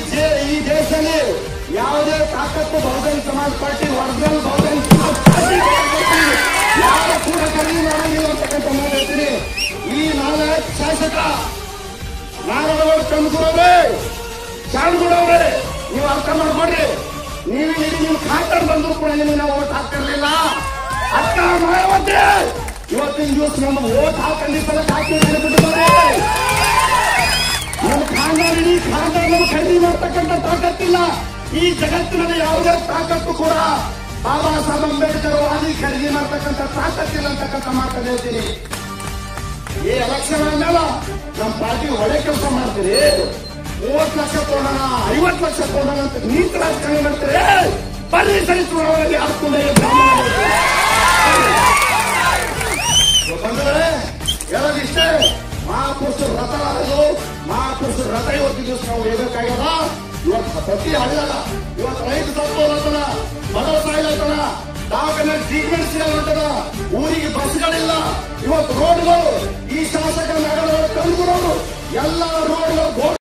J- ಈ ದೇಶದಲ್ಲಿ ಯಾವುದೇ ತಾಕತ್ತು Bahujan Samaj Party original Bahujan Samaj Party ಯಾರು ಕೂಡ ಖರೀದಿ ಮಾಡಂಗಿಲ್ಲ ಅಂತಕ್ಕಂಥ ಮಾತು ಹೇಳ್ತೀನಿ ಈ ನಾಲ್ಕು ಶಾಸಕ ನಾರಾಯಣಗೌಡ ಚಂದ್ರಗೌಡ್ರೆ ಶಾಣಗೌಡವ್ರೆ ನೀವು ಅರ್ಥ ಮಾಡ್ಕೊಡ್ರಿ ನೀವು ಇಲ್ಲಿ ನಿಮ್ ಖಾತರ್ ಬಂದ್ರು ಕೂಡ ನಿಮಗೆ ನಾವು ಓಟ್ ಹಾಕ್ತಿರ್ಲಿಲ್ಲ ಅಕ್ಕ ಮಾಯಾವತಿ ಇವತ್ತಿನ ದಿವಸ ನಮ್ಮ ಓಟ್ ಹಾಕೊಂಡಿದ್ದಲ್ಲ ಹಾಕಿ ಬಿಟ್ಟಿದ್ದಾರೆ ನಮ್ಮ ಖಾಂದಾರ್ ಇಡೀ ಖಾಂದಾರ್ ನಮ್ಮ ಖರೀದಿ ಮಾಡ್ತಕ್ಕಂಥ ತಾಕತ್ತಿಲ್ಲ ಈ ಜಗತ್ತಿನಲ್ಲಿ ಯಾವುದೇ ತಾಕತ್ತು ಕೂಡ ಬಾಬಾ ಸಾಹೇಬ್ ಅಂಬೇಡ್ಕರ್ ವಾದಿ ಖರೀದಿ ಮಾಡ್ತಕ್ಕಂಥ ತಾಕತ್ತಿಲ್ಲ ಅಂತಕ್ಕಂಥ ಮಾತನ್ನ ಹೇಳ್ತೀನಿ ಈ ಎಲೆಕ್ಷನ್ ಆದ್ಮೇಲೆ ನಮ್ಮ ಪಾರ್ಟಿ ಒಳ್ಳೆ ಕೆಲಸ ಮಾಡ್ತೀರಿ ಮೂವತ್ತು ಲಕ್ಷ ಕೊಡೋಣ ಐವತ್ತು ಲಕ್ಷ ಕೊಡೋಣ ಅಂತ ನೀತಿ ರಾಜಕಾರಣ ಮಾಡ್ತೀರಿ ಬರ್ರಿ ಸರಿ ಚುನಾವಣೆಯಲ್ಲಿ ಹಾಕ್ಕೊಂಡೆ ಬಂದರೆ ಹೇಳೋದಿಷ್ಟೇ ಮಹಾಪುರುಷರು ರಥ ಆಗೋದು ಮಹಾಪುರುಷರು ರಥ ಇವತ್ತು ದಿವಸ ನಾವು ಹೇಳ್ಬೇಕಾಗ್ಯದ ಇವತ್ತು ಪ್ರತಿ ಹಳ್ಳಿಯಾಗ ಇವತ್ತು ರೈತ ಸತ್ತೋಲತ್ತದ ಬಡವ ಸಾಯ್ಲತ್ತದ ದವಾಖಾನೆ ಟ್ರೀಟ್ಮೆಂಟ್ ಸಿಗಲ್ಲ ಊರಿಗೆ ಬಸ್ಗಳಿಲ್ಲ ಇವತ್ತು ರೋಡ್ಗಳು ಈ ಶಾಸಕ ನಗರಗಳು ತಂದು ಎಲ್ಲ ರೋಡ್ಗಳು